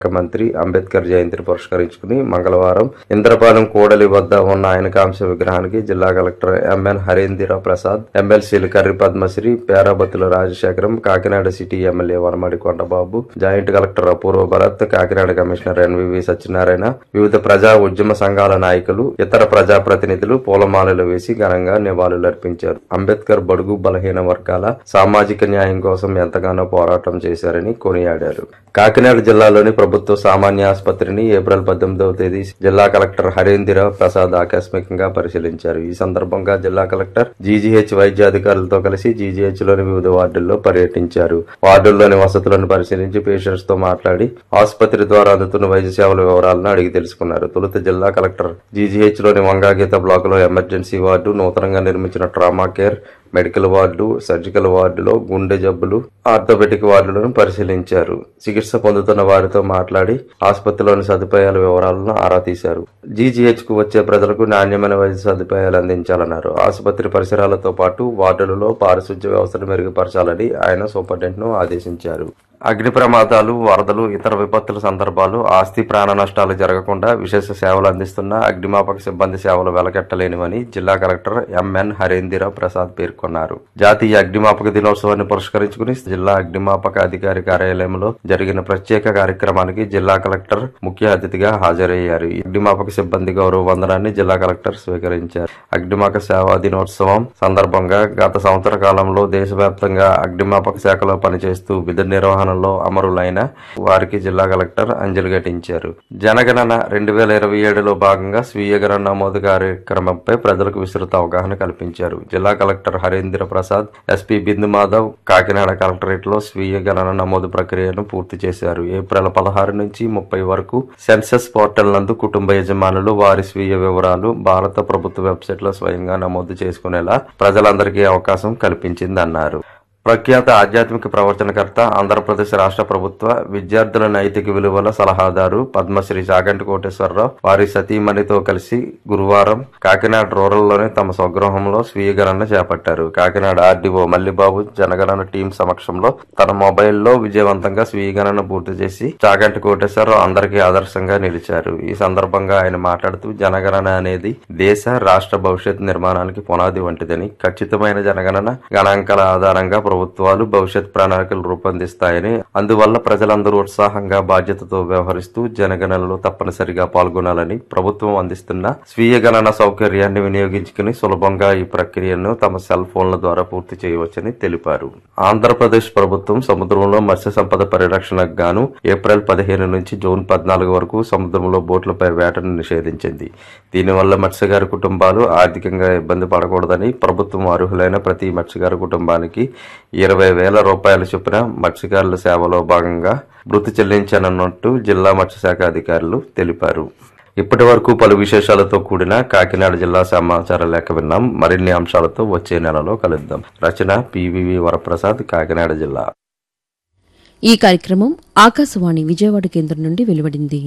మంత్రి అంబేద్కర్ జయంతిని పురస్కరించుకుని మంగళవారం ఇంద్రపాలెం కూడలి వద్ద ఉన్న ఆయన కాంశ విగ్రహానికి జిల్లా కలెక్టర్ ఎంఎన్ హరేంద్ర ప్రసాద్ ఎమ్మెల్సీలు Karri Padmasri Perabathula Rajasekharam Kakinada city MLA Vanamadi Kondababu joint collector Apoorva Bharat Kakinada commissioner N V V Satyanarayana వివిధ ప్రజా ఉద్యమ సంఘాల నాయకులు ఇతర ప్రజా ప్రతినిధులు పూలమాలలు వేసి ఘనంగా నివాళులర్పించారు అంబేద్కర్ బడుగు బలహీన వర్గాల సామాజిక న్యాయం కోసం ఎంతగానో పోరాటం చేశారని కొనియాడారు కాకినాడ జిల్లాలోని ప్రభుత్వ సామాన్య ఆసుపత్రిని ఏప్రిల్ పద్దెనిమిదవ తేదీ జిల్లా కలెక్టర్ హరేంద్ర ప్రసాద్ ఆకస్మికంగా పరిశీలించారు ఈ సందర్భంగా జిల్లా కలెక్టర్ జీజీహెచ్ వైద్యాధికారులతో కలిసి జీజీహెచ్ లోని వివిధ వార్డుల్లో పర్యటించారు వార్డుల్లోని వసతులను పరిశీలించి పేషెంట్స్ తో మాట్లాడి ఆసుపత్రి ద్వారా అందుతున్న వైద్య సేవల వివరాలను అడిగి తెలుసుకున్నారు తొలుత జిల్లా కలెక్టర్ జీజీహెచ్ లోని వంగాగీత బ్లాక్ లో ఎమర్జెన్సీ వార్డు నూతనంగా నిర్మించిన trauma care medical ward surgical వార్డులో గుండె జబ్బులు ఆర్థోపెటిక్ వార్డులను పరిశీలించారు చికిత్స పొందుతున్న వారితో మాట్లాడి ఆసుపత్రిలోని సదుపాయాల వివరాలను ఆరా తీశారు జీజీహెచ్ కు వచ్చే ప్రజలకు నాణ్యమైన వైద్య సదుపాయాలు అందించాలన్నారు ఆసుపత్రి పరిసరాలతో పాటు వార్డులలో పారిశుధ్య వ్యవస్థను మెరుగుపరచాలని ఆయన సూపరింటెండెంట్ ను ఆదేశించారు అగ్ని ప్రమాదాలు వరదలు ఇతర విపత్తుల సందర్భాలు ఆస్తి ప్రాణ నష్టాలు జరగకుండా విశేష సేవలు అందిస్తున్న అగ్నిమాపక సిబ్బంది సేవలు వెలకెట్టలేనివని జిల్లా కలెక్టర్ ఎంఎన్ హరేంద్ర ప్రసాద్ పేర్కొన్నారు జాతీయ అగ్నిమాపక దినోత్సవాన్ని పురస్కరించుకుని జిల్లా అగ్నిమాపక అధికారి కార్యాలయంలో జరిగిన ప్రత్యేక కార్యక్రమానికి జిల్లా కలెక్టర్ ముఖ్య అతిథిగా హాజరయ్యారు ఈ అగ్నిమాపక సిబ్బంది గౌరవ వందనాన్ని జిల్లా కలెక్టర్ స్వీకరించారు అగ్నిమాపక సేవా దినోత్సవం సందర్భంగా గత సంవత్సర కాలంలో దేశవ్యాప్తంగా అగ్నిమాపక శాఖలో పనిచేస్తూ విధి నిర్వహణలో అమరులైన వారికి జిల్లా కలెక్టర్ అంజలి ఘటించారు జనగణన రెండు వేల ఇరవై ఏడులో భాగంగా స్వీయ గణన నమోదు కార్యక్రమంపై ప్రజలకు విస్తృత అవగాహన కల్పించారు జిల్లా collector Harendra Prasad SP Bindu Madhav Kakinada collectorate లో స్వీయ గణన నమోదు ప్రక్రియను పూర్తి చేశారు ఏప్రిల్ పదహారు నుంచి ముప్పై వరకు సెన్సస్ పోర్టల్ నందు కుటుంబ యజమానులు వారి స్వీయ వివరాలు భారత ప్రభుత్వ వెబ్సైట్ లో స్వయంగా నమోదు చేసుకునేలా ప్రజలందరికీ అవకాశం కల్పించిందన్నారు ప్రఖ్యాత ఆధ్యాత్మిక ప్రవచనకర్త ఆంధ్రప్రదేశ్ రాష్ట్ర ప్రభుత్వ విద్యార్థుల నైతిక విలువల సలహాదారు పద్మశ్రీ చాగంటి కోటేశ్వరరావు వారి సతీమణితో కలిసి గురువారం కాకినాడ రూరల్లోని తమ స్వగృహంలో స్వీయ గణన చేపట్టారు కాకినాడ ఆర్డీఓ మల్లిబాబు జనగణన టీం సమక్షంలో తన మొబైల్లో విజయవంతంగా స్వీయ గణన పూర్తి చేసి చాగంటి కోటేశ్వరరావు అందరికీ ఆదర్శంగా నిలిచారు ఈ సందర్భంగా ఆయన మాట్లాడుతూ జనగణన అనేది దేశ రాష్ట్ర భవిష్యత్ నిర్మాణానికి పునాది వంటిదని ఖచ్చితమైన జనగణన గణాంకాల ఆధారంగా ప్రభుత్వాలు భవిష్యత్ ప్రణాళికలు రూపొందిస్తాయని అందువల్ల ప్రజలందరూ ఉత్సాహంగా బాధ్యతతో వ్యవహరిస్తూ జనగణనలో తప్పనిసరిగా పాల్గొనాలని ప్రభుత్వం అందిస్తున్న స్వీయ గణన సౌకర్యాన్ని వినియోగించుకుని సులభంగా ఈ ప్రక్రియను తమ సెల్ ఫోన్ల ద్వారా పూర్తి చేయవచ్చని తెలిపారు ఆంధ్రప్రదేశ్ ప్రభుత్వం సముద్రంలో మత్స్య సంపద పరిరక్షణకు గాను ఏప్రిల్ పదిహేను నుంచి జూన్ పద్నాలుగు వరకు సముద్రంలో బోట్లపై వేటను నిషేధించింది దీనివల్ల మత్స్యకార కుటుంబాలు ఆర్థికంగా ఇబ్బంది పడకూడదని ప్రభుత్వం అర్హులైన ప్రతి మత్స్యకార కుటుంబానికి ఇరవై వేల రూపాయల చొప్పున మత్స్యకారుల సేవలో భాగంగా భృతి చెల్లించనున్నట్టు జిల్లా మత్స్యశాఖ అధికారులు తెలిపారు ఇప్పటి వరకు పలు విశేషాలతో కూడిన కాకినాడ జిల్లా సమాచార లేఖ విన్నాం మరిన్ని అంశాలతో వచ్చే నెలలో కలుద్దాం రచన పివివి వరప్రసాద్ కాకినాడ జిల్లా ఈ కార్యక్రమం ఆకాశవాణి విజయవాడ కేంద్రం నుండి వెలువడింది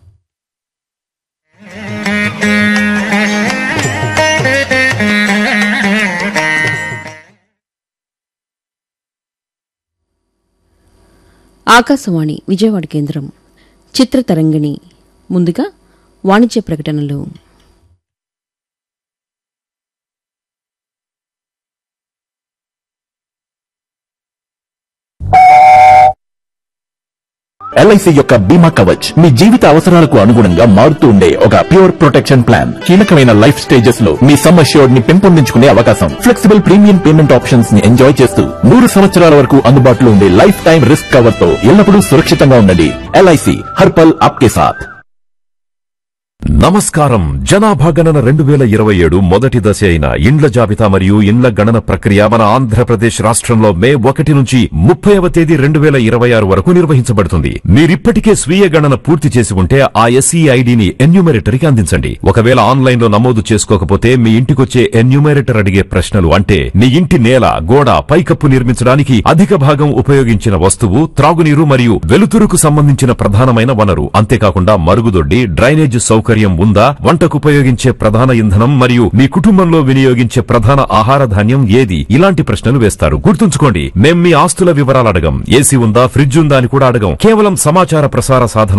ఆకాశవాణి విజయవాడ కేంద్రం చిత్రతరంగిణి ముందుగా వాణిజ్య ప్రకటనలు ఎల్ఐసి యొక్క బీమా కవచ్ మీ జీవిత అవసరాలకు అనుగుణంగా మారుతూ ఉండే ఒక ప్యూర్ ప్రొటెక్షన్ ప్లాన్ కీలకమైన లైఫ్ స్టేజెస్ లో మీ సమ్ అష్యూర్డ్ ని పెంపొందించుకునే అవకాశం ఫ్లెక్సిబుల్ ప్రీమియం పేమెంట్ ఆప్షన్స్ ని ఎంజాయ్ చేస్తూ నూరు సంవత్సరాల వరకు అందుబాటులో ఉండే లైఫ్ టైం రిస్క్ కవర్ తో ఎల్లప్పుడూ సురక్షితంగా ఉండండి ఎల్ఐసి హర్పల్ ఆప్కే సాథ్ నమస్కారం జనాభా గణన రెండు వేల ఇరవై ఏడు మొదటి దశ అయిన ఇండ్ల జాబితా మరియు ఇండ్ల గణన ప్రక్రియ మన ఆంధ్రప్రదేశ్ రాష్ట్రంలో మే ఒకటి నుంచి ముప్పైవ తేదీ రెండు వేల ఇరవై ఆరు వరకు నిర్వహించబడుతుంది మీరిప్పటికే స్వీయ గణన పూర్తి చేసి ఉంటే ఆ ఎస్ఈ ఐడిని ఎన్యూమరేటర్కి అందించండి ఒకవేళ ఆన్లైన్ లో నమోదు చేసుకోకపోతే మీ ఇంటికొచ్చే ఎన్యూమరేటర్ అడిగే ప్రశ్నలు అంటే మీ ఇంటి నేల గోడ పైకప్పు నిర్మించడానికి అధిక భాగం ఉపయోగించిన వస్తువు త్రాగునీరు మరియు వెలుతురుకు సంబంధించిన ప్రధానమైన వనరు అంతేకాకుండా మరుగుదొడ్డి డ్రైనేజ్ సౌకర్యం ఉందా వంటకు ఉపయోగించే ప్రధాన ఇంధనం మరియు మీ కుటుంబంలో వినియోగించే ప్రధాన ఆహార ధాన్యం ఏది ఇలాంటి ప్రశ్నలు వేస్తారు గుర్తుంచుకోండి మేం మీ ఆస్తుల వివరాలు అడగం ఏసీ ఉందా ఫ్రిడ్జ్ ఉందా అని కూడా అడగం కేవలం సమాచార ప్రసార సాధన